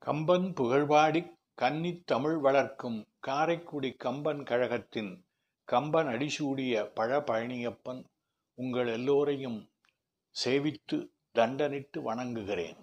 கம்பன் புகழ்பாடிக் கன்னித் தமிழ் வளர்க்கும் காரைக்குடி கம்பன் கழகத்தின் கம்பன் அடிசூடிய பழபழனியப்பன் உங்கள் எல்லோரையும் சேவித்து தண்டனிட்டு வணங்குகிறேன்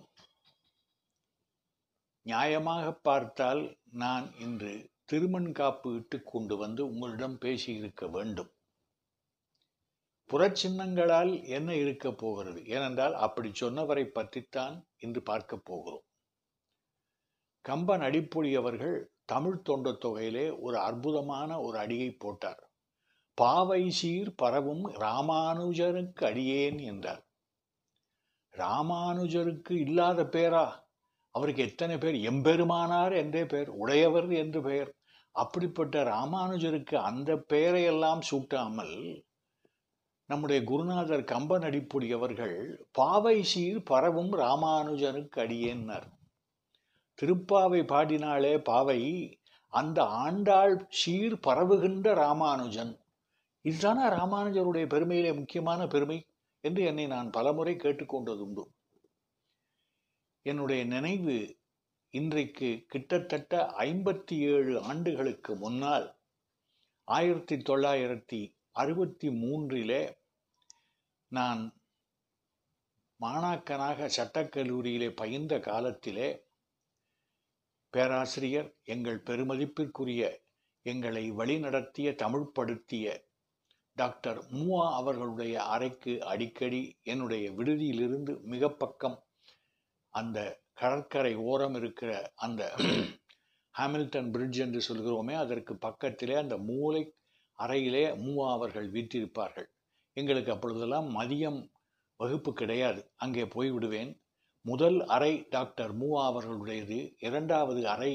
நியாயமாகப் பார்த்தால் நான் இன்று திருமண் காப்பு இட்டுக் கொண்டு வந்து உங்களிடம் பேசியிருக்க வேண்டும் புறச்சின்னங்களால் என்ன இருக்கப் போகிறது ஏனென்றால் அப்படி சொன்னவரை பற்றித்தான் இன்று பார்க்கப் போகிறோம் கம்பன் அடிப்பொடி அவர்கள் தமிழ் தொண்ட தொகையிலே ஒரு அற்புதமான ஒரு அடியை போட்டார் பாவை சீர் பரவும் ராமானுஜருக்கு அடியேன் என்றார் ராமானுஜருக்கு இல்லாத பேரா அவருக்கு எத்தனை பேர் எம்பெருமானார் என்றே பெயர் உடையவர் என்று பெயர் அப்படிப்பட்ட ராமானுஜருக்கு அந்த பெயரையெல்லாம் சூட்டாமல் நம்முடைய குருநாதர் கம்பன் அடிப்பொடி அவர்கள் பாவை சீர் பரவும் ராமானுஜருக்கு அடியேன்னார் திருப்பாவை பாடினாலே பாவை அந்த ஆண்டாள் சீர் பரவுகின்ற ராமானுஜன் இதுதானே ராமானுஜருடைய பெருமையிலே முக்கியமான பெருமை என்று என்னை நான் பலமுறை கேட்டுக்கொண்டதுண்டு என்னுடைய நினைவு இன்றைக்கு கிட்டத்தட்ட ஐம்பத்தி ஏழு ஆண்டுகளுக்கு முன்னால் ஆயிரத்தி தொள்ளாயிரத்தி அறுபத்தி மூன்றிலே நான் மாணாக்கனாக சட்டக்கல்லூரியிலே பயின்ற காலத்திலே பேராசிரியர் எங்கள் பெருமதிப்பிற்குரிய எங்களை வழிநடத்திய தமிழ்படுத்திய டாக்டர் மூவா அவர்களுடைய அறைக்கு அடிக்கடி என்னுடைய விடுதியிலிருந்து மிக பக்கம் அந்த கடற்கரை ஓரம் இருக்கிற அந்த ஹாமில்டன் பிரிட்ஜ் என்று சொல்கிறோமே அதற்கு பக்கத்திலே அந்த மூளை அறையிலே மூவா அவர்கள் வீற்றிருப்பார்கள் எங்களுக்கு அப்பொழுதெல்லாம் மதியம் வகுப்பு கிடையாது அங்கே போய்விடுவேன் முதல் அறை டாக்டர் மூவா அவர்களுடையது இரண்டாவது அறை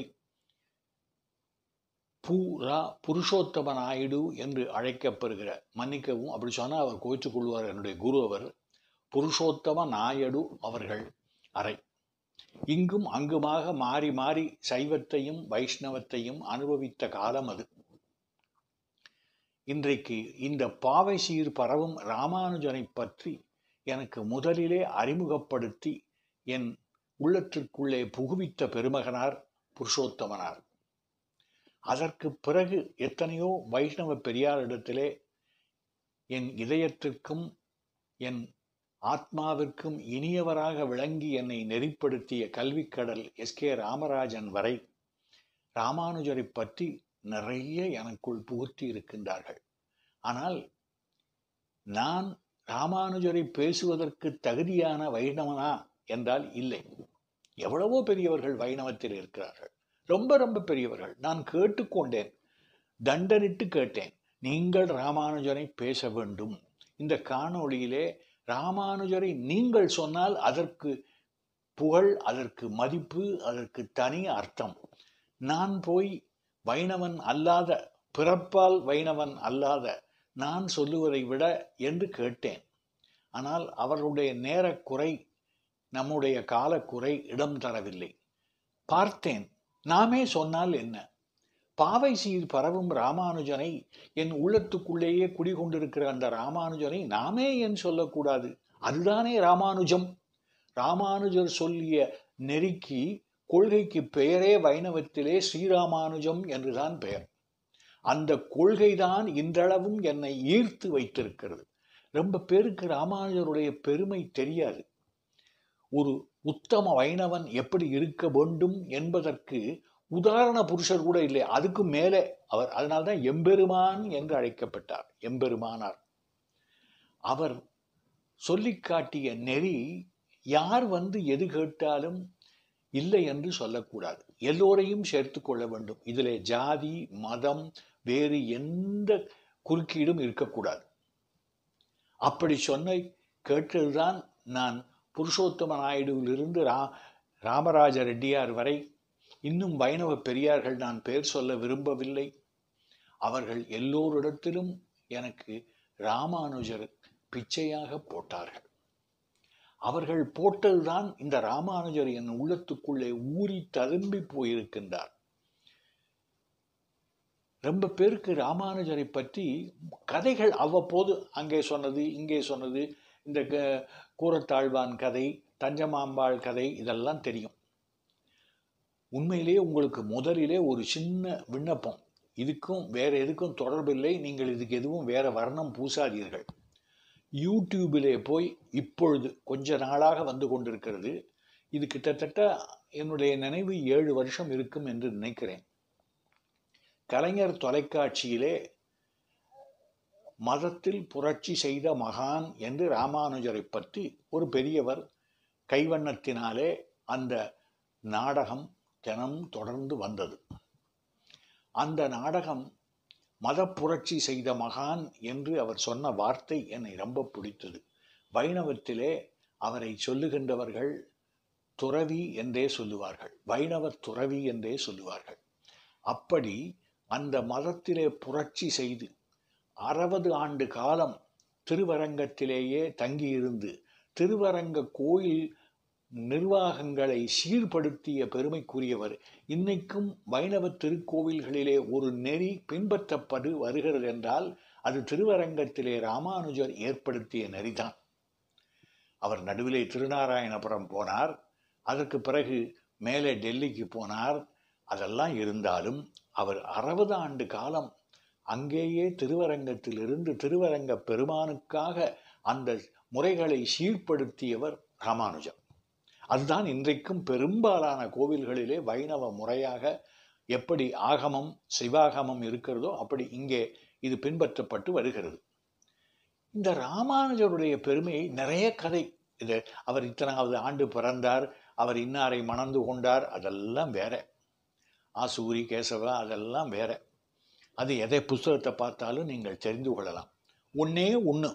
பூரா புருஷோத்தம நாயுடு என்று அழைக்கப்பெறுகிற மன்னிக்கவும் அப்படி சொன்னால் அவர் கோய்த்துக் கொள்வார் என்னுடைய குரு அவர் புருஷோத்தம நாயுடு அவர்கள் அறை இங்கும் அங்குமாக மாறி மாறி சைவத்தையும் வைஷ்ணவத்தையும் அனுபவித்த காலம் அது இன்றைக்கு இந்த பாவை சீர் பரவும் ராமானுஜனை பற்றி எனக்கு முதலிலே அறிமுகப்படுத்தி என் உள்ளத்திற்குள்ளே புகுவித்த பெருமகனார் புருஷோத்தமனார் அதற்கு பிறகு எத்தனையோ வைஷ்ணவ பெரியாரிடத்திலே என் இதயத்திற்கும் என் ஆத்மாவிற்கும் இனியவராக விளங்கி என்னை நெறிப்படுத்திய கல்விக்கடல் எஸ் கே ராமராஜன் வரை ராமானுஜரை பற்றி நிறைய எனக்குள் புகுத்தி இருக்கின்றார்கள் ஆனால் நான் ராமானுஜரை பேசுவதற்கு தகுதியான வைணவனா என்றால் இல்லை எவ்வளவோ பெரியவர்கள் வைணவத்தில் இருக்கிறார்கள் ரொம்ப ரொம்ப பெரியவர்கள் நான் கேட்டுக்கொண்டேன் தண்டனிட்டு கேட்டேன் நீங்கள் ராமானுஜரை பேச வேண்டும் இந்த காணொளியிலே ராமானுஜரை நீங்கள் சொன்னால் அதற்கு புகழ் அதற்கு மதிப்பு அதற்கு தனி அர்த்தம் நான் போய் வைணவன் அல்லாத பிறப்பால் வைணவன் அல்லாத நான் சொல்லுவதை விட என்று கேட்டேன் ஆனால் அவர்களுடைய நேரக்குறை நம்முடைய காலக்குறை இடம் தரவில்லை பார்த்தேன் நாமே சொன்னால் என்ன பாவை சீர் பரவும் ராமானுஜனை என் உள்ளத்துக்குள்ளேயே குடிகொண்டிருக்கிற அந்த ராமானுஜனை நாமே ஏன் சொல்லக்கூடாது அதுதானே ராமானுஜம் ராமானுஜர் சொல்லிய நெருக்கி கொள்கைக்கு பெயரே வைணவத்திலே ஸ்ரீராமானுஜம் என்றுதான் பெயர் அந்த கொள்கைதான் இன்றளவும் என்னை ஈர்த்து வைத்திருக்கிறது ரொம்ப பேருக்கு ராமானுஜருடைய பெருமை தெரியாது ஒரு உத்தம வைணவன் எப்படி இருக்க வேண்டும் என்பதற்கு உதாரண புருஷர் கூட இல்லை அதுக்கு மேலே அவர் அதனால்தான் எம்பெருமான் என்று அழைக்கப்பட்டார் எம்பெருமானார் அவர் சொல்லி காட்டிய நெறி யார் வந்து எது கேட்டாலும் இல்லை என்று சொல்லக்கூடாது எல்லோரையும் சேர்த்து கொள்ள வேண்டும் இதிலே ஜாதி மதம் வேறு எந்த குறுக்கீடும் இருக்கக்கூடாது அப்படி சொன்ன கேட்டதுதான் நான் புருஷோத்தம நாயுடுவிலிருந்து ரா ராமராஜ ரெட்டியார் வரை இன்னும் வைணவ பெரியார்கள் நான் பெயர் சொல்ல விரும்பவில்லை அவர்கள் எல்லோரிடத்திலும் எனக்கு ராமானுஜர் பிச்சையாக போட்டார்கள் அவர்கள் போட்டதுதான் இந்த ராமானுஜர் என் உள்ளத்துக்குள்ளே ஊறி ததும்பி போயிருக்கின்றார் ரொம்ப பேருக்கு ராமானுஜரை பற்றி கதைகள் அவ்வப்போது அங்கே சொன்னது இங்கே சொன்னது இந்த கூரத்தாழ்வான் கதை தஞ்சமாம்பாள் கதை இதெல்லாம் தெரியும் உண்மையிலேயே உங்களுக்கு முதலிலே ஒரு சின்ன விண்ணப்பம் இதுக்கும் வேற எதுக்கும் தொடர்பில்லை நீங்கள் இதுக்கு எதுவும் வேற வர்ணம் பூசாதீர்கள் யூடியூபிலே போய் இப்பொழுது கொஞ்ச நாளாக வந்து கொண்டிருக்கிறது இது கிட்டத்தட்ட என்னுடைய நினைவு ஏழு வருஷம் இருக்கும் என்று நினைக்கிறேன் கலைஞர் தொலைக்காட்சியிலே மதத்தில் புரட்சி செய்த மகான் என்று ராமானுஜரை பற்றி ஒரு பெரியவர் கைவண்ணத்தினாலே அந்த நாடகம் தினம் தொடர்ந்து வந்தது அந்த நாடகம் மத புரட்சி செய்த மகான் என்று அவர் சொன்ன வார்த்தை என்னை ரொம்ப பிடித்தது வைணவத்திலே அவரை சொல்லுகின்றவர்கள் துறவி என்றே சொல்லுவார்கள் வைணவ துறவி என்றே சொல்லுவார்கள் அப்படி அந்த மதத்திலே புரட்சி செய்து அறுபது ஆண்டு காலம் திருவரங்கத்திலேயே தங்கியிருந்து திருவரங்க கோயில் நிர்வாகங்களை சீர்படுத்திய பெருமைக்குரியவர் இன்னைக்கும் வைணவ திருக்கோவில்களிலே ஒரு நெறி பின்பற்றப்படு வருகிறது என்றால் அது திருவரங்கத்திலே ராமானுஜர் ஏற்படுத்திய நெறிதான் அவர் நடுவிலே திருநாராயணபுரம் போனார் அதற்கு பிறகு மேலே டெல்லிக்கு போனார் அதெல்லாம் இருந்தாலும் அவர் அறுபது ஆண்டு காலம் அங்கேயே திருவரங்கத்திலிருந்து திருவரங்க பெருமானுக்காக அந்த முறைகளை சீர்படுத்தியவர் ராமானுஜர் அதுதான் இன்றைக்கும் பெரும்பாலான கோவில்களிலே வைணவ முறையாக எப்படி ஆகமம் சிவாகமம் இருக்கிறதோ அப்படி இங்கே இது பின்பற்றப்பட்டு வருகிறது இந்த ராமானுஜருடைய பெருமையை நிறைய கதை இது அவர் இத்தனாவது ஆண்டு பிறந்தார் அவர் இன்னாரை மணந்து கொண்டார் அதெல்லாம் வேற ஆசூரி கேசவா அதெல்லாம் வேற அது எதை புஸ்தகத்தை பார்த்தாலும் நீங்கள் தெரிந்து கொள்ளலாம் ஒன்னே ஒன்று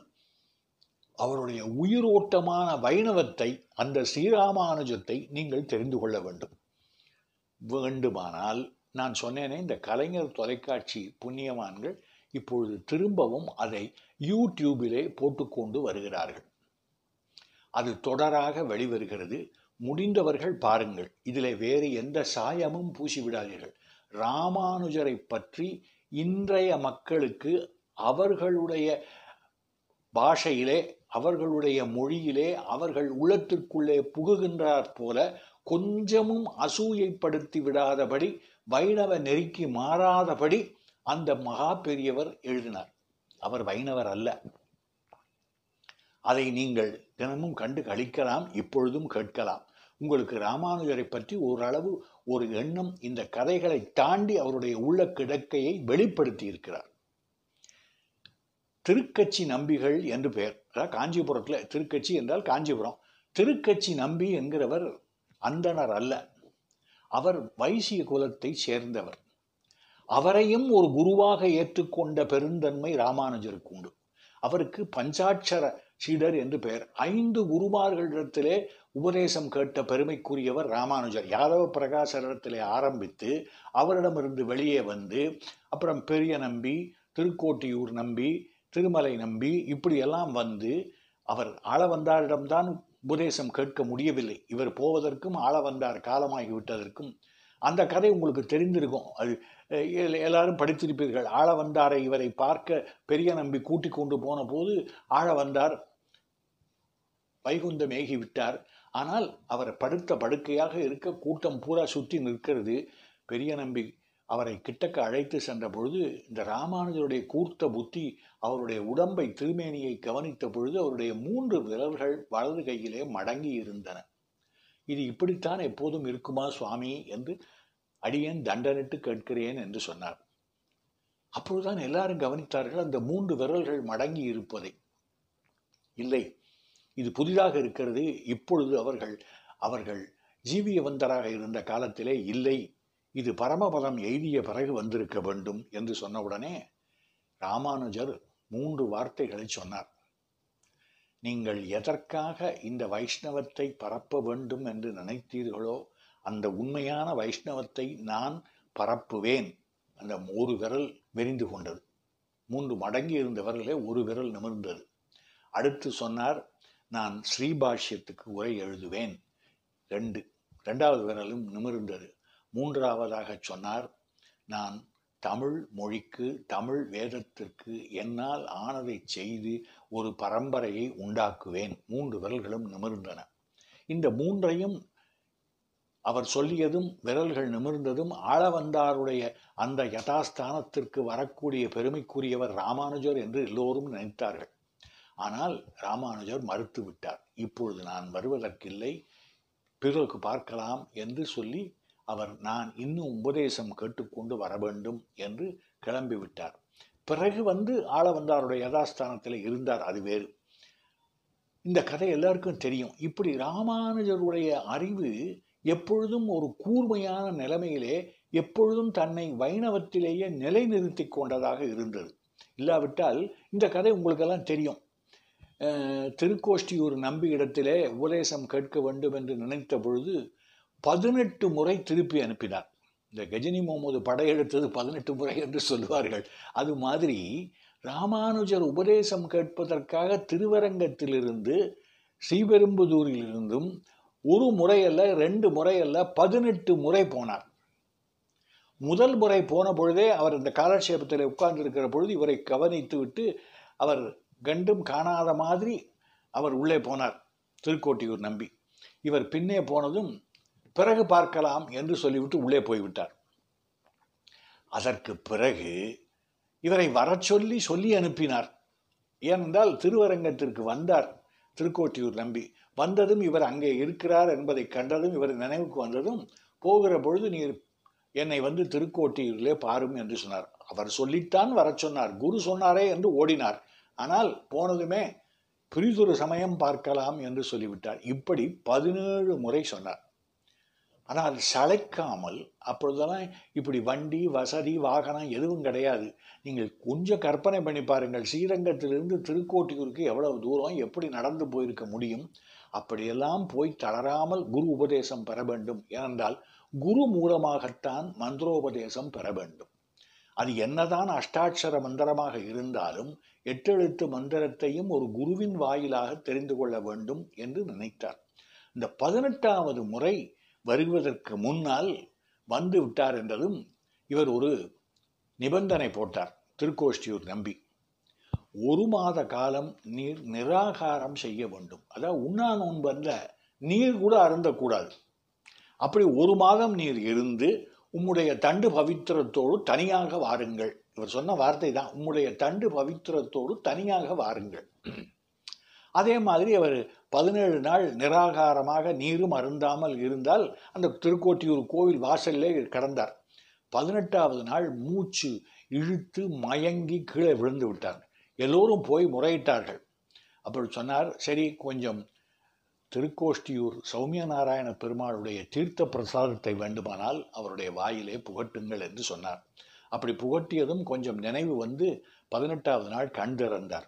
அவருடைய உயிரோட்டமான வைணவத்தை அந்த ஸ்ரீராமானுஜத்தை நீங்கள் தெரிந்து கொள்ள வேண்டும் வேண்டுமானால் நான் சொன்னேனே இந்த கலைஞர் தொலைக்காட்சி புண்ணியவான்கள் இப்பொழுது திரும்பவும் அதை யூடியூபிலே போட்டுக்கொண்டு வருகிறார்கள் அது தொடராக வெளிவருகிறது முடிந்தவர்கள் பாருங்கள் இதில் வேறு எந்த சாயமும் பூசி விடாதீர்கள் ராமானுஜரை பற்றி இன்றைய மக்களுக்கு அவர்களுடைய பாஷையிலே அவர்களுடைய மொழியிலே அவர்கள் உள்ளத்திற்குள்ளே புகுகின்றார் போல கொஞ்சமும் அசூயைப்படுத்தி விடாதபடி வைணவ நெறிக்கு மாறாதபடி அந்த மகா பெரியவர் எழுதினார் அவர் வைணவர் அல்ல அதை நீங்கள் தினமும் கண்டு கழிக்கலாம் இப்பொழுதும் கேட்கலாம் உங்களுக்கு ராமானுஜரை பற்றி ஓரளவு ஒரு எண்ணம் இந்த கதைகளை தாண்டி அவருடைய உள்ள கிடக்கையை வெளிப்படுத்தி இருக்கிறார் திருக்கட்சி நம்பிகள் என்று பெயர் அதாவது காஞ்சிபுரத்தில் திருக்கட்சி என்றால் காஞ்சிபுரம் திருக்கட்சி நம்பி என்கிறவர் அந்தனர் அல்ல அவர் வைசிய குலத்தை சேர்ந்தவர் அவரையும் ஒரு குருவாக ஏற்றுக்கொண்ட பெருந்தன்மை ராமானுஜருக்கு உண்டு அவருக்கு பஞ்சாட்சர சீடர் என்று பெயர் ஐந்து குருமார்களிடத்திலே உபதேசம் கேட்ட பெருமைக்குரியவர் ராமானுஜர் யாதவ பிரகாசரிடத்திலே ஆரம்பித்து அவரிடமிருந்து வெளியே வந்து அப்புறம் பெரிய நம்பி திருக்கோட்டியூர் நம்பி திருமலை நம்பி இப்படியெல்லாம் வந்து அவர் ஆளவந்தாரிடம்தான் உபதேசம் கேட்க முடியவில்லை இவர் போவதற்கும் ஆளவந்தார் காலமாகி விட்டதற்கும் அந்த கதை உங்களுக்கு தெரிந்திருக்கும் அது எல்லாரும் படித்திருப்பீர்கள் ஆள வந்தாரை இவரை பார்க்க பெரிய நம்பி கூட்டிக் கொண்டு போன போது ஆழ வந்தார் வைகுந்தம் ஏகி விட்டார் ஆனால் அவர் படுத்த படுக்கையாக இருக்க கூட்டம் பூரா சுற்றி நிற்கிறது பெரிய நம்பி அவரை கிட்டக்க அழைத்து சென்ற பொழுது இந்த ராமானுஜருடைய கூர்த்த புத்தி அவருடைய உடம்பை திருமேனியை கவனித்த பொழுது அவருடைய மூன்று விரல்கள் வலது கையிலே மடங்கி இருந்தன இது இப்படித்தான் எப்போதும் இருக்குமா சுவாமி என்று அடியேன் தண்டனிட்டு கேட்கிறேன் என்று சொன்னார் அப்பொழுதுதான் எல்லாரும் கவனித்தார்கள் அந்த மூன்று விரல்கள் மடங்கி இருப்பதை இல்லை இது புதிதாக இருக்கிறது இப்பொழுது அவர்கள் அவர்கள் ஜீவியவந்தராக இருந்த காலத்திலே இல்லை இது பரமபதம் எய்திய பிறகு வந்திருக்க வேண்டும் என்று சொன்னவுடனே ராமானுஜர் மூன்று வார்த்தைகளை சொன்னார் நீங்கள் எதற்காக இந்த வைஷ்ணவத்தை பரப்ப வேண்டும் என்று நினைத்தீர்களோ அந்த உண்மையான வைஷ்ணவத்தை நான் பரப்புவேன் அந்த ஒரு விரல் விரிந்து கொண்டது மூன்று மடங்கி இருந்த விரலே ஒரு விரல் நிமிர்ந்தது அடுத்து சொன்னார் நான் ஸ்ரீபாஷ்யத்துக்கு உரை எழுதுவேன் ரெண்டு ரெண்டாவது விரலும் நிமிர்ந்தது மூன்றாவதாக சொன்னார் நான் தமிழ் மொழிக்கு தமிழ் வேதத்திற்கு என்னால் ஆனதை செய்து ஒரு பரம்பரையை உண்டாக்குவேன் மூன்று விரல்களும் நிமிர்ந்தன இந்த மூன்றையும் அவர் சொல்லியதும் விரல்கள் நிமிர்ந்ததும் ஆளவந்தாருடைய அந்த யதாஸ்தானத்திற்கு வரக்கூடிய பெருமைக்குரியவர் ராமானுஜர் என்று எல்லோரும் நினைத்தார்கள் ஆனால் ராமானுஜர் மறுத்து விட்டார் இப்பொழுது நான் வருவதற்கில்லை பிறகு பார்க்கலாம் என்று சொல்லி அவர் நான் இன்னும் உபதேசம் கேட்டுக்கொண்டு வர வேண்டும் என்று கிளம்பிவிட்டார் பிறகு வந்து ஆளவந்தாருடைய யதாஸ்தானத்தில் இருந்தார் அது வேறு இந்த கதை எல்லாருக்கும் தெரியும் இப்படி ராமானுஜருடைய அறிவு எப்பொழுதும் ஒரு கூர்மையான நிலைமையிலே எப்பொழுதும் தன்னை வைணவத்திலேயே நிலைநிறுத்தி கொண்டதாக இருந்தது இல்லாவிட்டால் இந்த கதை உங்களுக்கெல்லாம் தெரியும் அஹ், திருக்கோஷ்டியூர் நம்பி இடத்திலே உபதேசம் கேட்க வேண்டும் என்று நினைத்த பொழுது பதினெட்டு முறை திருப்பி அனுப்பினார் இந்த கஜினி முகமது படையெடுத்தது பதினெட்டு முறை என்று சொல்வார்கள் அது மாதிரி ராமானுஜர் உபதேசம் கேட்பதற்காக திருவரங்கத்திலிருந்து ஸ்ரீபெரும்புதூரிலிருந்தும் ஒரு முறையல்ல ரெண்டு முறையல்ல பதினெட்டு முறை போனார் முதல் முறை போன பொழுதே அவர் இந்த காலட்சேபத்தில் உட்கார்ந்து இருக்கிற பொழுது இவரை கவனித்து விட்டு அவர் கண்டும் காணாத மாதிரி அவர் உள்ளே போனார் திருக்கோட்டியூர் நம்பி இவர் பின்னே போனதும் பிறகு பார்க்கலாம் என்று சொல்லிவிட்டு உள்ளே போய்விட்டார் அதற்கு பிறகு இவரை வரச் சொல்லி சொல்லி அனுப்பினார் ஏனென்றால் திருவரங்கத்திற்கு வந்தார் திருக்கோட்டியூர் நம்பி வந்ததும் இவர் அங்கே இருக்கிறார் என்பதை கண்டதும் இவர் நினைவுக்கு வந்ததும் போகிற பொழுது நீர் என்னை வந்து திருக்கோட்டியூரிலே பாரும் என்று சொன்னார் அவர் சொல்லித்தான் வரச் சொன்னார் குரு சொன்னாரே என்று ஓடினார் ஆனால் போனதுமே பிரிதொரு சமயம் பார்க்கலாம் என்று சொல்லிவிட்டார் இப்படி பதினேழு முறை சொன்னார் ஆனால் சளைக்காமல் அப்பொழுதெல்லாம் இப்படி வண்டி வசதி வாகனம் எதுவும் கிடையாது நீங்கள் கொஞ்சம் கற்பனை பண்ணி பாருங்கள் ஸ்ரீரங்கத்திலிருந்து திருக்கோட்டியூருக்கு எவ்வளவு தூரம் எப்படி நடந்து போயிருக்க முடியும் அப்படியெல்லாம் போய் தளராமல் குரு உபதேசம் பெற வேண்டும் ஏனென்றால் குரு மூலமாகத்தான் மந்திரோபதேசம் பெற வேண்டும் அது என்னதான் அஷ்டாட்சர மந்திரமாக இருந்தாலும் எட்டெழுத்து மந்திரத்தையும் ஒரு குருவின் வாயிலாக தெரிந்து கொள்ள வேண்டும் என்று நினைத்தார் இந்த பதினெட்டாவது முறை வருவதற்கு முன்னால் வந்து விட்டார் என்றதும் இவர் ஒரு நிபந்தனை போட்டார் திருக்கோஷ்டியூர் நம்பி ஒரு மாத காலம் நீர் நிராகாரம் செய்ய வேண்டும் அதாவது உண்ணா நோன்பல்ல நீர் கூட அருந்தக்கூடாது அப்படி ஒரு மாதம் நீர் இருந்து உம்முடைய தண்டு பவித்திரத்தோடு தனியாக வாருங்கள் இவர் சொன்ன வார்த்தை தான் உம்முடைய தண்டு பவித்திரத்தோடு தனியாக வாருங்கள் அதே மாதிரி அவர் பதினேழு நாள் நிராகாரமாக நீரும் அருந்தாமல் இருந்தால் அந்த திருக்கோட்டியூர் கோவில் வாசல்லே கடந்தார் பதினெட்டாவது நாள் மூச்சு இழுத்து மயங்கி கீழே விழுந்து விட்டார் எல்லோரும் போய் முறையிட்டார்கள் அப்படி சொன்னார் சரி கொஞ்சம் திருக்கோஷ்டியூர் சௌமிய நாராயண பெருமாளுடைய தீர்த்த பிரசாதத்தை வேண்டுமானால் அவருடைய வாயிலே புகட்டுங்கள் என்று சொன்னார் அப்படி புகட்டியதும் கொஞ்சம் நினைவு வந்து பதினெட்டாவது நாள் கண் திறந்தார்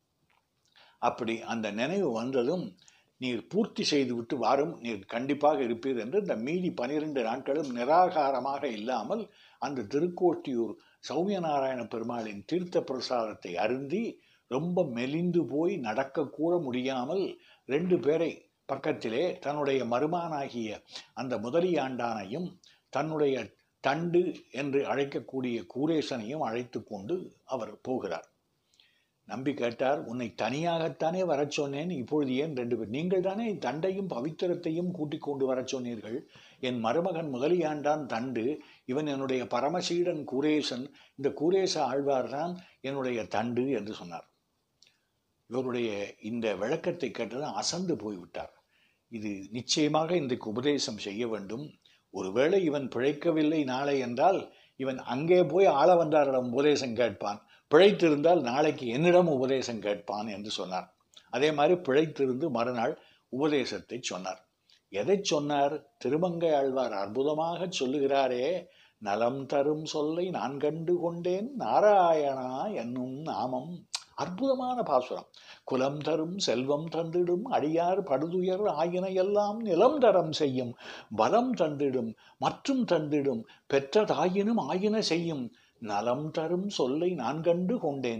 அப்படி அந்த நினைவு வந்ததும் நீர் பூர்த்தி செய்துவிட்டு வாரும் நீர் கண்டிப்பாக இருப்பீர் என்று இந்த மீதி பனிரெண்டு நாட்களும் நிராகாரமாக இல்லாமல் அந்த திருக்கோட்டியூர் சௌமிய நாராயண பெருமாளின் தீர்த்த பிரசாதத்தை அருந்தி ரொம்ப மெலிந்து போய் நடக்கக்கூட முடியாமல் ரெண்டு பேரை பக்கத்திலே தன்னுடைய மருமானாகிய அந்த முதலியாண்டானையும் தன்னுடைய தண்டு என்று அழைக்கக்கூடிய கூரேசனையும் அழைத்து கொண்டு அவர் போகிறார் நம்பி கேட்டார் உன்னை தனியாகத்தானே வரச் சொன்னேன் இப்பொழுது ஏன் ரெண்டு பேர் நீங்கள் தானே தண்டையும் பவித்திரத்தையும் கூட்டிக் கொண்டு வரச் சொன்னீர்கள் என் மருமகன் முதலியாண்டான் தண்டு இவன் என்னுடைய பரமசீடன் கூரேசன் இந்த கூரேச ஆழ்வார் தான் என்னுடைய தண்டு என்று சொன்னார் இவருடைய இந்த விளக்கத்தை கேட்டதும் அசந்து போய்விட்டார் இது நிச்சயமாக இன்றைக்கு உபதேசம் செய்ய வேண்டும் ஒருவேளை இவன் பிழைக்கவில்லை நாளை என்றால் இவன் அங்கே போய் ஆள வந்தாரிடம் உபதேசம் கேட்பான் பிழைத்திருந்தால் நாளைக்கு என்னிடம் உபதேசம் கேட்பான் என்று சொன்னார் அதே மாதிரி பிழைத்திருந்து மறுநாள் உபதேசத்தை சொன்னார் எதை சொன்னார் திருமங்கை ஆழ்வார் அற்புதமாக சொல்லுகிறாரே நலம் தரும் சொல்லை நான் கண்டு கொண்டேன் நாராயணா என்னும் நாமம் அற்புதமான பாசுரம் குலம் தரும் செல்வம் தந்திடும் அடியார் படுதுயர் ஆயின எல்லாம் நிலம் தரம் செய்யும் பலம் தந்திடும் மற்றும் தந்திடும் பெற்ற தாயினும் ஆயின செய்யும் நலம் தரும் சொல்லை நான் கண்டு கொண்டேன்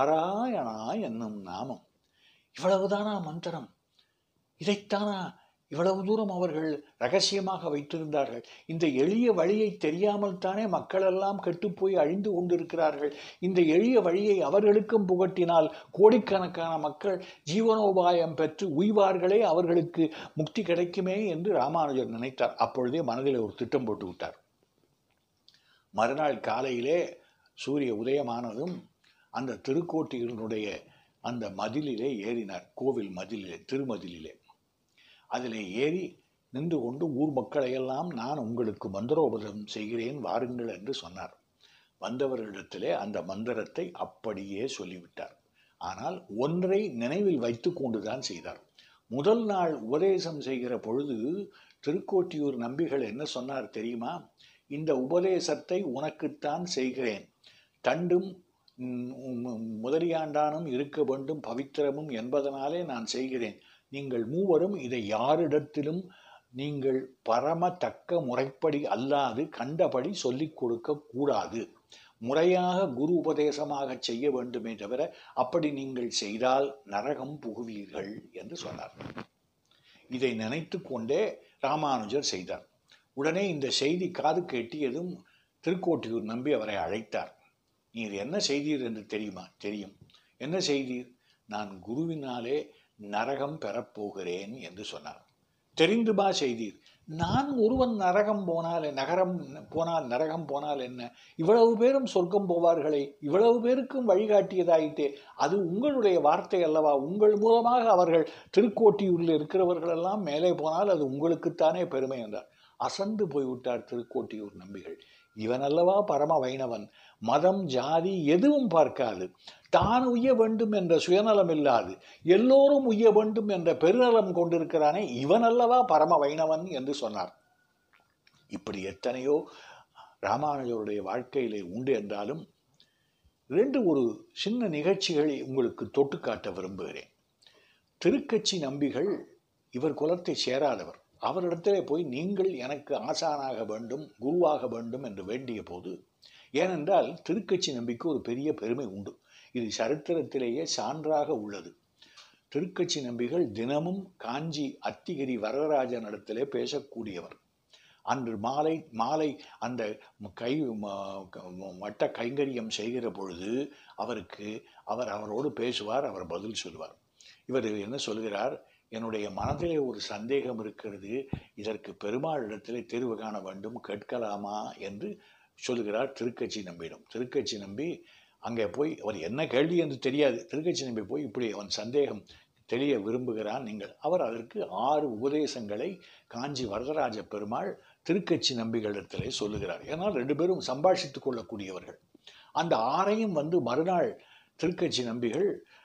நாராயணா என்னும் நாமம் இவ்வளவுதானா மந்திரம் இதைத்தானா இவ்வளவு தூரம் அவர்கள் ரகசியமாக வைத்திருந்தார்கள் இந்த எளிய வழியை தெரியாமல் தானே மக்கள் எல்லாம் கெட்டுப்போய் அழிந்து கொண்டிருக்கிறார்கள் இந்த எளிய வழியை அவர்களுக்கும் புகட்டினால் கோடிக்கணக்கான மக்கள் ஜீவனோபாயம் பெற்று உய்வார்களே அவர்களுக்கு முக்தி கிடைக்குமே என்று ராமானுஜர் நினைத்தார் அப்பொழுதே மனதில் ஒரு திட்டம் போட்டு விட்டார் மறுநாள் காலையிலே சூரிய உதயமானதும் அந்த திருக்கோட்டிகளினுடைய அந்த மதிலிலே ஏறினார் கோவில் மதிலிலே திருமதிலிலே அதிலே ஏறி நின்று கொண்டு ஊர் மக்களையெல்லாம் நான் உங்களுக்கு மந்திரோபதம் செய்கிறேன் வாருங்கள் என்று சொன்னார் வந்தவர்களிடத்திலே அந்த மந்திரத்தை அப்படியே சொல்லிவிட்டார் ஆனால் ஒன்றை நினைவில் வைத்து கொண்டுதான் செய்தார் முதல் நாள் உபதேசம் செய்கிற பொழுது திருக்கோட்டியூர் நம்பிகள் என்ன சொன்னார் தெரியுமா இந்த உபதேசத்தை உனக்குத்தான் செய்கிறேன் தண்டும் முதலியாண்டானும் இருக்க வேண்டும் பவித்திரமும் என்பதனாலே நான் செய்கிறேன் நீங்கள் மூவரும் இதை யாரிடத்திலும் நீங்கள் பரம தக்க முறைப்படி அல்லாது கண்டபடி சொல்லிக் கொடுக்க கூடாது முறையாக குரு உபதேசமாக செய்ய வேண்டுமே தவிர அப்படி நீங்கள் செய்தால் நரகம் புகுவீர்கள் என்று சொன்னார் இதை நினைத்து கொண்டே ராமானுஜர் செய்தார் உடனே இந்த செய்தி காது கெட்டியதும் திருக்கோட்டியூர் நம்பி அவரை அழைத்தார் நீர் என்ன செய்தீர் என்று தெரியுமா தெரியும் என்ன செய்தீர் நான் குருவினாலே நரகம் பெறப்போகிறேன் என்று சொன்னார் தெரிந்துமா செய்தீர் நான் ஒருவன் நரகம் போனால் நகரம் போனால் நரகம் போனால் என்ன இவ்வளவு பேரும் சொர்க்கம் போவார்களே இவ்வளவு பேருக்கும் வழிகாட்டியதாயிட்டே அது உங்களுடைய வார்த்தை அல்லவா உங்கள் மூலமாக அவர்கள் திருக்கோட்டியூரில் இருக்கிறவர்களெல்லாம் மேலே போனால் அது உங்களுக்குத்தானே பெருமை என்றார் அசந்து போய்விட்டார் திருக்கோட்டியூர் நம்பிகள் இவன் அல்லவா பரம வைணவன் மதம் ஜாதி எதுவும் பார்க்காது தான் உய்ய வேண்டும் என்ற சுயநலம் இல்லாது எல்லோரும் உய்ய வேண்டும் என்ற பெருநலம் கொண்டிருக்கிறானே இவன் அல்லவா பரம வைணவன் என்று சொன்னார் இப்படி எத்தனையோ ராமானுஜருடைய வாழ்க்கையிலே உண்டு என்றாலும் ரெண்டு ஒரு சின்ன நிகழ்ச்சிகளை உங்களுக்கு தொட்டு காட்ட விரும்புகிறேன் திருக்கட்சி நம்பிகள் இவர் குலத்தை சேராதவர் அவரிடத்திலே போய் நீங்கள் எனக்கு ஆசானாக வேண்டும் குருவாக வேண்டும் என்று வேண்டிய போது ஏனென்றால் திருக்கட்சி நம்பிக்கை ஒரு பெரிய பெருமை உண்டு இது சரித்திரத்திலேயே சான்றாக உள்ளது திருக்கட்சி நம்பிகள் தினமும் காஞ்சி அத்திகிரி வரதராஜன் இடத்திலே பேசக்கூடியவர் அன்று மாலை மாலை அந்த கை மட்ட கைங்கரியம் செய்கிற பொழுது அவருக்கு அவர் அவரோடு பேசுவார் அவர் பதில் சொல்வார் இவர் என்ன சொல்கிறார் என்னுடைய மனதிலே ஒரு சந்தேகம் இருக்கிறது இதற்கு பெருமாள் இடத்திலே தீர்வு காண வேண்டும் கேட்கலாமா என்று சொல்கிறார் திருக்கட்சி நம்பியிடம் திருக்கட்சி நம்பி அங்கே போய் அவர் என்ன கேள்வி என்று தெரியாது திருக்கட்சி நம்பி போய் இப்படி அவன் சந்தேகம் தெளிய விரும்புகிறான் நீங்கள் அவர் அதற்கு ஆறு உபதேசங்களை காஞ்சி வரதராஜ பெருமாள் திருக்கட்சி நம்பிகளிடத்திலே சொல்லுகிறார் ஏன்னால் ரெண்டு பேரும் சம்பாஷித்துக் கொள்ளக்கூடியவர்கள் அந்த ஆறையும் வந்து மறுநாள் திருக்கட்சி நம்பிகள்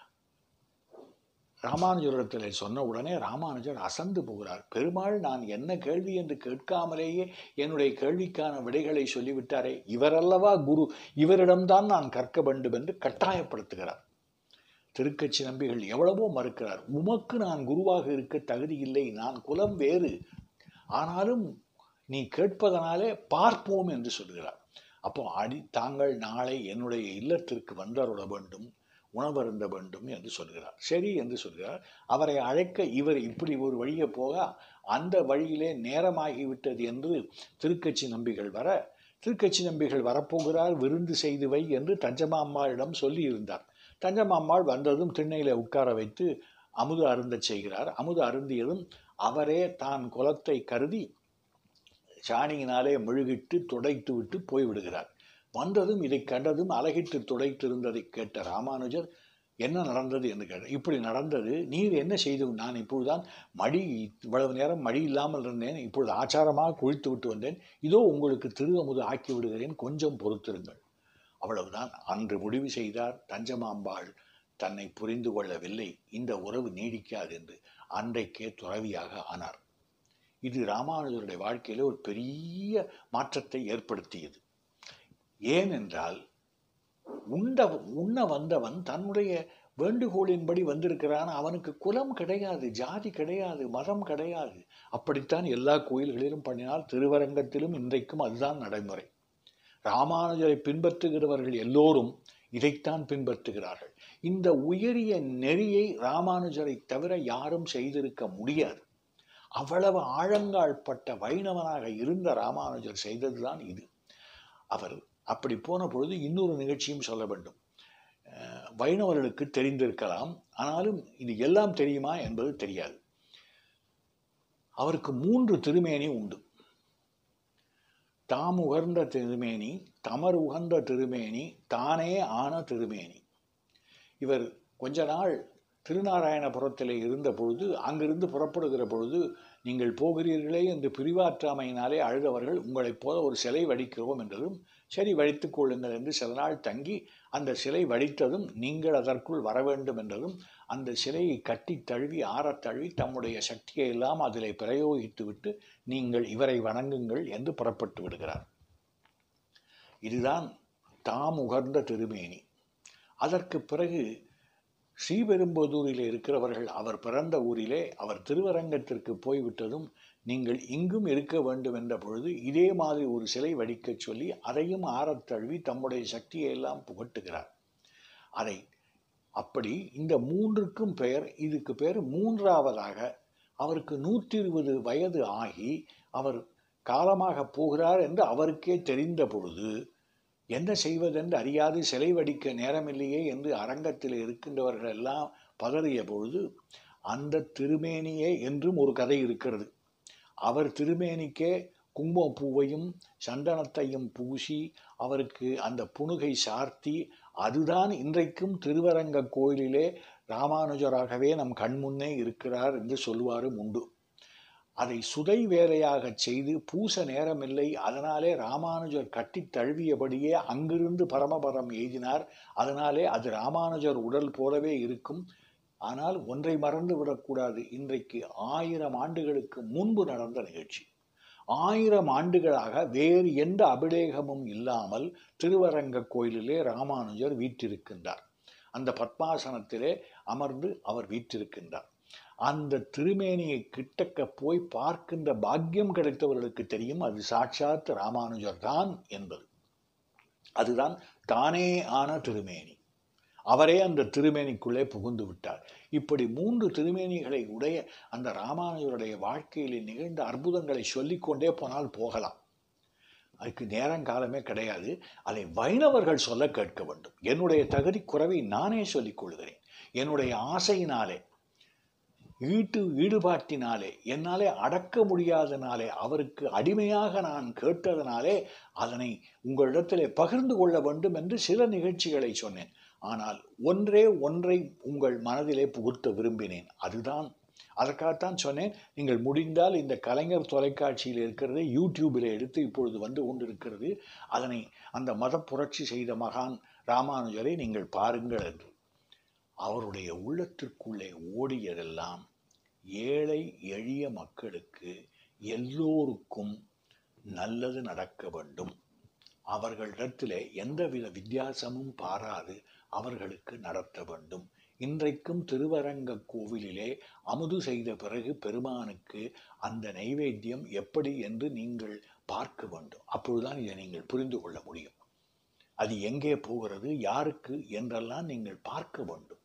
ராமானுஜரிடத்தில் சொன்ன உடனே ராமானுஜர் அசந்து போகிறார் பெருமாள் நான் என்ன கேள்வி என்று கேட்காமலேயே என்னுடைய கேள்விக்கான விடைகளை சொல்லிவிட்டாரே இவரல்லவா குரு இவரிடம்தான் நான் கற்க வேண்டும் என்று கட்டாயப்படுத்துகிறார் திருக்கட்சி நம்பிகள் எவ்வளவோ மறுக்கிறார் உமக்கு நான் குருவாக இருக்க தகுதி இல்லை நான் குலம் வேறு ஆனாலும் நீ கேட்பதனாலே பார்ப்போம் என்று சொல்கிறார் அப்போ அடி தாங்கள் நாளை என்னுடைய இல்லத்திற்கு வந்தருள வேண்டும் உணவருந்த வேண்டும் என்று சொல்கிறார் சரி என்று சொல்கிறார் அவரை அழைக்க இவர் இப்படி ஒரு வழியே போக அந்த வழியிலே நேரமாகிவிட்டது என்று திருக்கட்சி நம்பிகள் வர திருக்கட்சி நம்பிகள் வரப்போகிறார் விருந்து செய்து வை என்று தஞ்சமாம்மாளிடம் சொல்லி இருந்தார் தஞ்சமாம்மாள் வந்ததும் திண்ணையில உட்கார வைத்து அமுது அருந்தச் செய்கிறார் அமுது அருந்தியதும் அவரே தான் குலத்தை கருதி சாணியினாலே மெழுகிட்டு துடைத்து விட்டு போய்விடுகிறார் வந்ததும் இதை கண்டதும் அழகிட்டு துடைத்திருந்ததை கேட்ட ராமானுஜர் என்ன நடந்தது என்று கேட்டார் இப்படி நடந்தது நீர் என்ன செய்து நான் இப்பொழுதுதான் மடி இவ்வளவு நேரம் மடி இல்லாமல் இருந்தேன் இப்பொழுது ஆச்சாரமாக குளித்து விட்டு வந்தேன் இதோ உங்களுக்கு திரு அமுது ஆக்கி விடுகிறேன் கொஞ்சம் பொறுத்திருங்கள் அவ்வளவுதான் அன்று முடிவு செய்தார் தஞ்சமாம்பாள் தன்னை புரிந்து கொள்ளவில்லை இந்த உறவு நீடிக்காது என்று அன்றைக்கே துறவியாக ஆனார் இது ராமானுஜருடைய வாழ்க்கையில ஒரு பெரிய மாற்றத்தை ஏற்படுத்தியது ஏனென்றால் உண்ட உண்ண வந்தவன் தன்னுடைய வேண்டுகோளின்படி வந்திருக்கிறான் அவனுக்கு குலம் கிடையாது ஜாதி கிடையாது மதம் கிடையாது அப்படித்தான் எல்லா கோயில்களிலும் பண்ணினால் திருவரங்கத்திலும் இன்றைக்கும் அதுதான் நடைமுறை ராமானுஜரை பின்பற்றுகிறவர்கள் எல்லோரும் இதைத்தான் பின்பற்றுகிறார்கள் இந்த உயரிய நெறியை ராமானுஜரை தவிர யாரும் செய்திருக்க முடியாது அவ்வளவு ஆழங்கால்பட்ட வைணவனாக இருந்த ராமானுஜர் செய்ததுதான் இது அவர் அப்படி போன பொழுது இன்னொரு நிகழ்ச்சியும் சொல்ல வேண்டும் அஹ், வைணவர்களுக்கு தெரிந்திருக்கலாம் ஆனாலும் இது எல்லாம் தெரியுமா என்பது தெரியாது அவருக்கு மூன்று திருமேனி உண்டு தாம் உகர்ந்த திருமேனி தமர் உகந்த திருமேனி தானே ஆன திருமேனி இவர் கொஞ்ச நாள் திருநாராயணபுரத்திலே இருந்த பொழுது அங்கிருந்து புறப்படுகிற பொழுது நீங்கள் போகிறீர்களே என்று பிரிவாற்றாமையினாலே அழுதவர்கள் உங்களைப் போல ஒரு சிலை வடிக்கிறோம் என்றதும் சரி வடித்துக் கொள்ளுங்கள் என்று சில நாள் தங்கி அந்த சிலை வடித்ததும் நீங்கள் அதற்குள் வர வேண்டும் என்றதும் அந்த சிலையை கட்டி தழுவி ஆறத் தழுவி தம்முடைய சக்தியை எல்லாம் அதிலே பிரயோகித்து விட்டு நீங்கள் இவரை வணங்குங்கள் என்று புறப்பட்டு விடுகிறார் இதுதான் தாம் உகர்ந்த திருமேனி அதற்கு பிறகு ஸ்ரீபெரும்புதூரில் இருக்கிறவர்கள் அவர் பிறந்த ஊரிலே அவர் திருவரங்கத்திற்கு போய்விட்டதும் நீங்கள் இங்கும் இருக்க வேண்டும் என்ற பொழுது இதே மாதிரி ஒரு சிலை வடிக்கச் சொல்லி அதையும் ஆறத் தழுவி தம்முடைய சக்தியை எல்லாம் புகட்டுகிறார் அதை அப்படி இந்த மூன்றுக்கும் பெயர் இதுக்கு பேர் மூன்றாவதாக அவருக்கு நூற்றி இருபது வயது ஆகி அவர் காலமாக போகிறார் என்று அவருக்கே தெரிந்த பொழுது என்ன செய்வதென்று அறியாது சிலை வடிக்க நேரமில்லையே என்று அரங்கத்தில் இருக்கின்றவர்கள் எல்லாம் பதறிய பொழுது அந்த திருமேனியே என்றும் ஒரு கதை இருக்கிறது அவர் திருமேனிக்கே குங்குமப்பூவையும் சந்தனத்தையும் பூசி அவருக்கு அந்த புணுகை சார்த்தி அதுதான் இன்றைக்கும் திருவரங்க கோயிலிலே ராமானுஜராகவே நம் கண்முன்னே இருக்கிறார் என்று சொல்லுவாரும் உண்டு அதை சுதை வேலையாகச் செய்து பூச நேரமில்லை அதனாலே ராமானுஜர் கட்டி தழுவியபடியே அங்கிருந்து பரமபரம் எய்தினார் அதனாலே அது ராமானுஜர் உடல் போலவே இருக்கும் ஆனால் ஒன்றை மறந்து விடக்கூடாது இன்றைக்கு ஆயிரம் ஆண்டுகளுக்கு முன்பு நடந்த நிகழ்ச்சி ஆயிரம் ஆண்டுகளாக வேறு எந்த அபிடேகமும் இல்லாமல் திருவரங்க கோயிலிலே ராமானுஜர் வீற்றிருக்கின்றார் அந்த பத்மாசனத்திலே அமர்ந்து அவர் வீற்றிருக்கின்றார் அந்த திருமேனியை கிட்டக்க போய் பார்க்கின்ற பாக்கியம் கிடைத்தவர்களுக்கு தெரியும் அது சாட்சாத் ராமானுஜர் தான் என்பது அதுதான் தானே ஆன திருமேனி அவரே அந்த திருமேனிக்குள்ளே புகுந்து விட்டார் இப்படி மூன்று திருமேனிகளை உடைய அந்த ராமானுஜருடைய வாழ்க்கையிலே நிகழ்ந்த அற்புதங்களை சொல்லிக்கொண்டே போனால் போகலாம் அதுக்கு நேரங்காலமே கிடையாது அதை வைணவர்கள் சொல்ல கேட்க வேண்டும் என்னுடைய தகுதி குறைவை நானே சொல்லிக் கொள்கிறேன் என்னுடைய ஆசையினாலே ஈட்டு ஈடுபாட்டினாலே என்னாலே அடக்க முடியாதனாலே அவருக்கு அடிமையாக நான் கேட்டதனாலே அதனை உங்களிடத்திலே பகிர்ந்து கொள்ள வேண்டும் என்று சில நிகழ்ச்சிகளை சொன்னேன் ஆனால் ஒன்றே ஒன்றை உங்கள் மனதிலே புகுத்த விரும்பினேன் அதுதான் அதற்காகத்தான் சொன்னேன் நீங்கள் முடிந்தால் இந்த கலைஞர் தொலைக்காட்சியில் இருக்கிறது யூடியூபில் எடுத்து இப்பொழுது வந்து கொண்டிருக்கிறது அதனை அந்த மத புரட்சி செய்த மகான் ராமானுஜரை நீங்கள் பாருங்கள் என்று அவருடைய உள்ளத்திற்குள்ளே ஓடியதெல்லாம் ஏழை எளிய மக்களுக்கு எல்லோருக்கும் நல்லது நடக்க வேண்டும் அவர்களிடத்திலே எந்தவித வித்தியாசமும் பாராது அவர்களுக்கு நடத்த வேண்டும் இன்றைக்கும் திருவரங்க கோவிலிலே அமுது செய்த பிறகு பெருமானுக்கு அந்த நைவேத்தியம் எப்படி என்று நீங்கள் பார்க்க வேண்டும் அப்பொழுதுதான் இதை நீங்கள் புரிந்து கொள்ள முடியும் அது எங்கே போகிறது யாருக்கு என்றெல்லாம் நீங்கள் பார்க்க வேண்டும்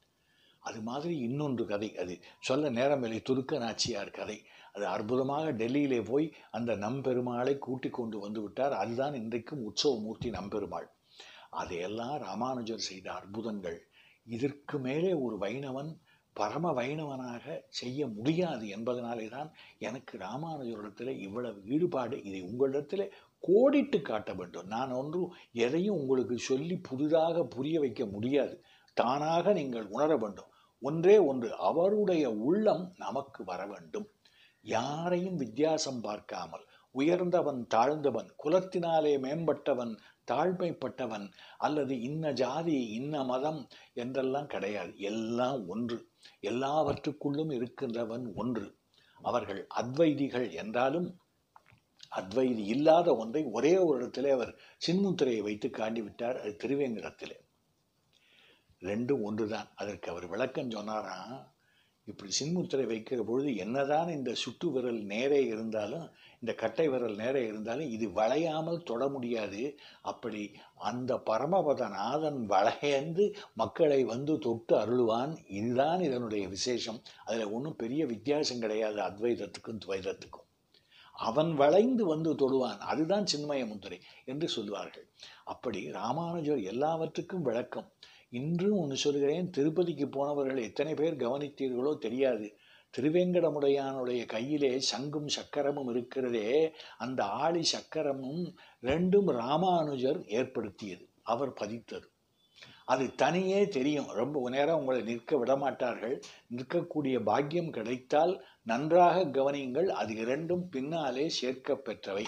அது மாதிரி இன்னொன்று கதை அது சொல்ல நேரமில்லை துருக்க நாச்சியார் கதை அது அற்புதமாக டெல்லியிலே போய் அந்த நம்பெருமாளை கூட்டிக் கொண்டு வந்து விட்டார் அதுதான் இன்றைக்கும் உற்சவமூர்த்தி நம்பெருமாள் அதையெல்லாம் ராமானுஜர் செய்த அற்புதங்கள் இதற்கு மேலே ஒரு வைணவன் பரம வைணவனாக செய்ய முடியாது என்பதனாலே தான் எனக்கு ராமானுஜரிடத்தில் இவ்வளவு ஈடுபாடு இதை உங்களிடத்தில் கோடிட்டு காட்ட வேண்டும் நான் ஒன்று எதையும் உங்களுக்கு சொல்லி புதிதாக புரிய வைக்க முடியாது தானாக நீங்கள் உணர வேண்டும் ஒன்றே ஒன்று அவருடைய உள்ளம் நமக்கு வர வேண்டும் யாரையும் வித்தியாசம் பார்க்காமல் உயர்ந்தவன் தாழ்ந்தவன் குலத்தினாலே மேம்பட்டவன் தாழ்மைப்பட்டவன் அல்லது இன்ன ஜாதி இன்ன மதம் என்றெல்லாம் கிடையாது எல்லாம் ஒன்று எல்லாவற்றுக்குள்ளும் இருக்கின்றவன் ஒன்று அவர்கள் அத்வைதிகள் என்றாலும் அத்வைதி இல்லாத ஒன்றை ஒரே ஒரு இடத்திலே அவர் சின்முத்திரையை வைத்து காட்டிவிட்டார் அது திருவேங்கடத்திலே ரெண்டும் ஒன்றுதான் அதற்கு அவர் விளக்கம் சொன்னாராம் இப்படி சின்முத்திரை வைக்கிற பொழுது என்னதான் இந்த சுட்டு விரல் நேரே இருந்தாலும் இந்த கட்டை விரல் நேரே இருந்தாலும் இது வளையாமல் தொட முடியாது அப்படி அந்த பரமபதநாதன் வளையந்து மக்களை வந்து தொட்டு அருளுவான் இதுதான் இதனுடைய விசேஷம் அதில் ஒன்றும் பெரிய வித்தியாசம் கிடையாது அத்வைதத்துக்கும் துவைதத்துக்கும் அவன் வளைந்து வந்து தொடுவான் அதுதான் சின்மய முத்திரை என்று சொல்வார்கள் அப்படி ராமானுஜர் எல்லாவற்றுக்கும் விளக்கம் இன்றும் ஒன்று சொல்கிறேன் திருப்பதிக்கு போனவர்கள் எத்தனை பேர் கவனித்தீர்களோ தெரியாது திருவேங்கடமுடையானுடைய கையிலே சங்கும் சக்கரமும் இருக்கிறதே அந்த ஆளி சக்கரமும் ரெண்டும் ராமானுஜர் ஏற்படுத்தியது அவர் பதித்தது அது தனியே தெரியும் ரொம்ப நேரம் உங்களை நிற்க விடமாட்டார்கள் நிற்கக்கூடிய பாக்கியம் கிடைத்தால் நன்றாக கவனியுங்கள் அது இரண்டும் பின்னாலே சேர்க்க பெற்றவை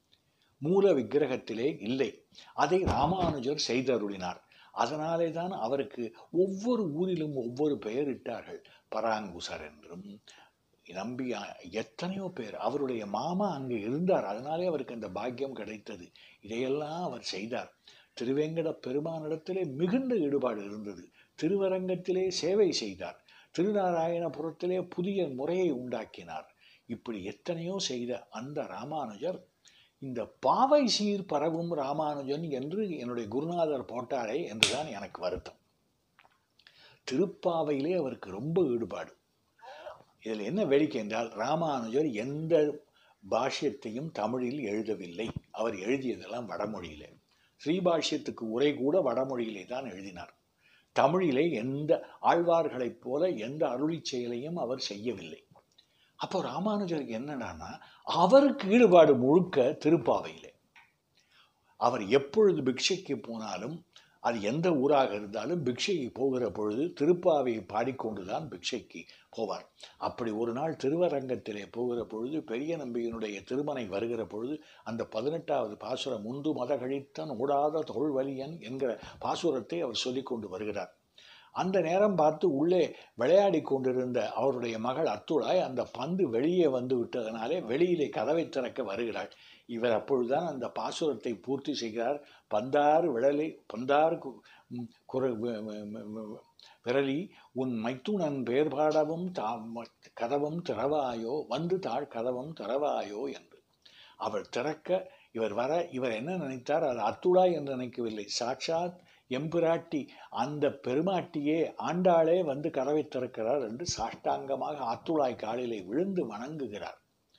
மூல விக்கிரகத்திலே இல்லை அதை ராமானுஜர் செய்தருளினார் அதனாலே தான் அவருக்கு ஒவ்வொரு ஊரிலும் ஒவ்வொரு பெயர் இட்டார்கள் பராங்குசர் என்றும் நம்பி எத்தனையோ பேர் அவருடைய மாமா அங்கே இருந்தார் அதனாலே அவருக்கு அந்த பாக்கியம் கிடைத்தது இதையெல்லாம் அவர் செய்தார் திருவேங்கட பெருமானிடத்திலே மிகுந்த ஈடுபாடு இருந்தது திருவரங்கத்திலே சேவை செய்தார் திருநாராயணபுரத்திலே புதிய முறையை உண்டாக்கினார் இப்படி எத்தனையோ செய்த அந்த ராமானுஜர் இந்த பாவை சீர் பரவும் ராமானுஜன் என்று என்னுடைய குருநாதர் போட்டாரே என்றுதான் எனக்கு வருத்தம் திருப்பாவையிலே அவருக்கு ரொம்ப ஈடுபாடு இதில் என்ன வேடிக்கை என்றால் ராமானுஜர் எந்த பாஷ்யத்தையும் தமிழில் எழுதவில்லை அவர் எழுதியதெல்லாம் வடமொழியிலே ஸ்ரீபாஷ்யத்துக்கு உரை கூட வடமொழியிலே தான் எழுதினார் தமிழிலே எந்த ஆழ்வார்களைப் போல எந்த அருளி செயலையும் அவர் செய்யவில்லை அப்போ ராமானுஜருக்கு என்னடான்னா அவருக்கு ஈடுபாடு முழுக்க திருப்பாவையிலே அவர் எப்பொழுது பிக்ஷைக்கு போனாலும் அது எந்த ஊராக இருந்தாலும் பிக்ஷைக்கு போகிற பொழுது திருப்பாவையை பாடிக்கொண்டுதான் பிக்ஷைக்கு போவார் அப்படி ஒரு நாள் திருவரங்கத்திலே போகிற பொழுது பெரிய நம்பியினுடைய திருமனை வருகிற பொழுது அந்த பதினெட்டாவது பாசுரம் முந்து மத கழித்தன் ஓடாத தொல்வலியன் என்கிற பாசுரத்தை அவர் சொல்லிக் கொண்டு வருகிறார் அந்த நேரம் பார்த்து உள்ளே விளையாடி கொண்டிருந்த அவருடைய மகள் அத்துழாய் அந்த பந்து வெளியே வந்து விட்டதனாலே வெளியிலே கதவை திறக்க வருகிறாள் இவர் அப்பொழுதுதான் அந்த பாசுரத்தை பூர்த்தி செய்கிறார் பந்தாறு விழலை பந்தாறு குர விரலி உன் மைத்துனன் பேர் பாடவும் தா கதவும் திறவாயோ வந்து தாழ் கதவும் திறவாயோ என்று அவர் திறக்க இவர் வர இவர் என்ன நினைத்தார் அது அத்துழாய் என்று நினைக்கவில்லை சாட்சாத் எம்பிராட்டி அந்த பெருமாட்டியே ஆண்டாளே வந்து கதவை திறக்கிறார் என்று சாஷ்டாங்கமாக அத்துழாய் காலிலே விழுந்து வணங்குகிறார்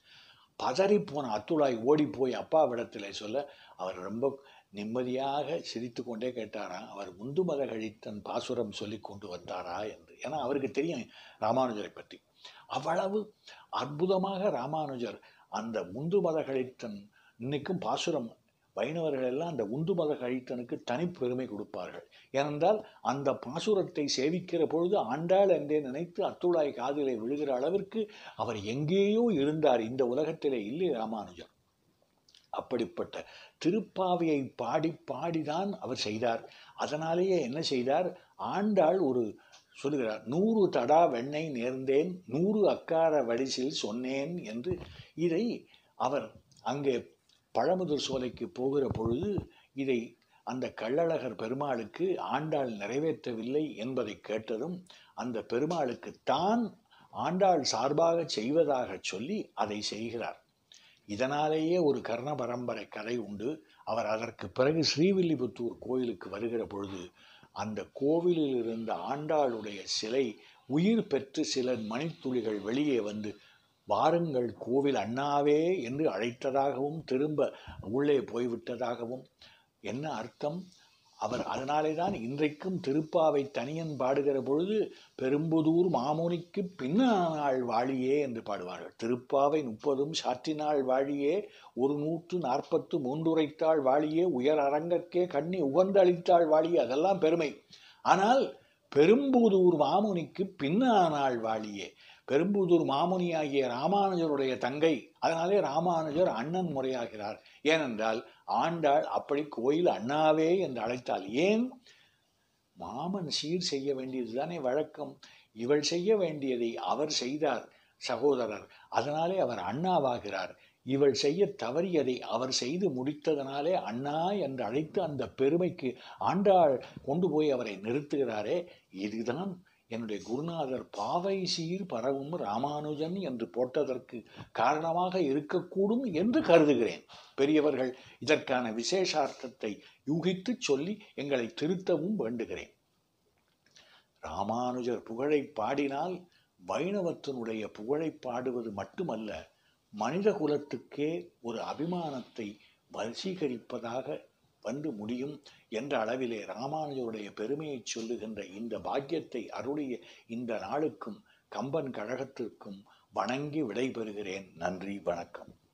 பதறி போன அத்துழாய் ஓடி போய் அப்பாவிடத்திலே சொல்ல அவர் ரொம்ப நிம்மதியாக சிரித்து கொண்டே கேட்டாராம் அவர் முந்து மத கழித்தன் பாசுரம் சொல்லி கொண்டு வந்தாரா என்று ஏன்னா அவருக்கு தெரியும் ராமானுஜரை பற்றி அவ்வளவு அற்புதமாக ராமானுஜர் அந்த முந்து மத கழித்தன் இன்னைக்கும் பாசுரம் வைணவர்கள் எல்லாம் அந்த உந்து மத கழித்தனுக்கு தனிப்பெருமை கொடுப்பார்கள் ஏனென்றால் அந்த பாசுரத்தை சேவிக்கிற பொழுது ஆண்டாள் என்றே நினைத்து அத்துழாய் காதிலே விழுகிற அளவிற்கு அவர் எங்கேயோ இருந்தார் இந்த உலகத்திலே இல்லை ராமானுஜர் அப்படிப்பட்ட திருப்பாவையை பாடி பாடிதான் அவர் செய்தார் அதனாலேயே என்ன செய்தார் ஆண்டாள் ஒரு சொல்லுகிறார் நூறு தடா வெண்ணெய் நேர்ந்தேன் நூறு அக்கார வடிசில் சொன்னேன் என்று இதை அவர் அங்கே பழமுதிர் சோலைக்கு போகிற பொழுது இதை அந்த கள்ளழகர் பெருமாளுக்கு ஆண்டாள் நிறைவேற்றவில்லை என்பதை கேட்டதும் அந்த பெருமாளுக்கு தான் ஆண்டாள் சார்பாக செய்வதாக சொல்லி அதை செய்கிறார் இதனாலேயே ஒரு கர்ண பரம்பரை கதை உண்டு அவர் அதற்கு பிறகு ஸ்ரீவில்லிபுத்தூர் கோயிலுக்கு வருகிற பொழுது அந்த கோவிலில் இருந்த ஆண்டாளுடைய சிலை உயிர் பெற்று சில மணித்துளிகள் வெளியே வந்து வாருங்கள் கோவில் அண்ணாவே என்று அழைத்ததாகவும் திரும்ப உள்ளே போய்விட்டதாகவும் என்ன அர்த்தம் அவர் அதனாலே தான் இன்றைக்கும் திருப்பாவை தனியன் பாடுகிற பொழுது பெரும்புதூர் மாமுனிக்கு பின்னாள் வாழியே என்று பாடுவார்கள் திருப்பாவை முப்பதும் சாற்றினாள் வாழியே ஒரு நூற்று நாற்பத்து மூன்றுரைத்தாள் வாழியே உயர் அரங்கற்கே கண்ணி உகந்தளித்தாள் வாழியே அதெல்லாம் பெருமை ஆனால் பெரும்புதூர் மாமுனிக்கு பின்னானாள் வாழியே பெரும்புதூர் மாமுனியாகிய ராமானுஜருடைய தங்கை அதனாலே ராமானுஜர் அண்ணன் முறையாகிறார் ஏனென்றால் ஆண்டாள் அப்படி கோயில் அண்ணாவே என்று அழைத்தால் ஏன் மாமன் சீர் செய்ய வேண்டியது தானே வழக்கம் இவள் செய்ய வேண்டியதை அவர் செய்தார் சகோதரர் அதனாலே அவர் அண்ணாவாகிறார் இவள் செய்ய தவறியதை அவர் செய்து முடித்ததனாலே அண்ணா என்று அழைத்து அந்த பெருமைக்கு ஆண்டாள் கொண்டு போய் அவரை நிறுத்துகிறாரே இதுதான் என்னுடைய குருநாதர் பாவை சீர் பரவும் ராமானுஜன் என்று போட்டதற்கு காரணமாக இருக்கக்கூடும் என்று கருதுகிறேன் பெரியவர்கள் இதற்கான விசேஷார்த்தத்தை யூகித்து சொல்லி எங்களை திருத்தவும் வேண்டுகிறேன் ராமானுஜர் புகழை பாடினால் வைணவத்தினுடைய புகழை பாடுவது மட்டுமல்ல மனித குலத்துக்கே ஒரு அபிமானத்தை வசீகரிப்பதாக வந்து முடியும் என்ற அளவிலே ராமானுஜருடைய பெருமையை சொல்லுகின்ற இந்த பாக்கியத்தை அருளிய இந்த நாளுக்கும் கம்பன் கழகத்திற்கும் வணங்கி விடைபெறுகிறேன் நன்றி வணக்கம்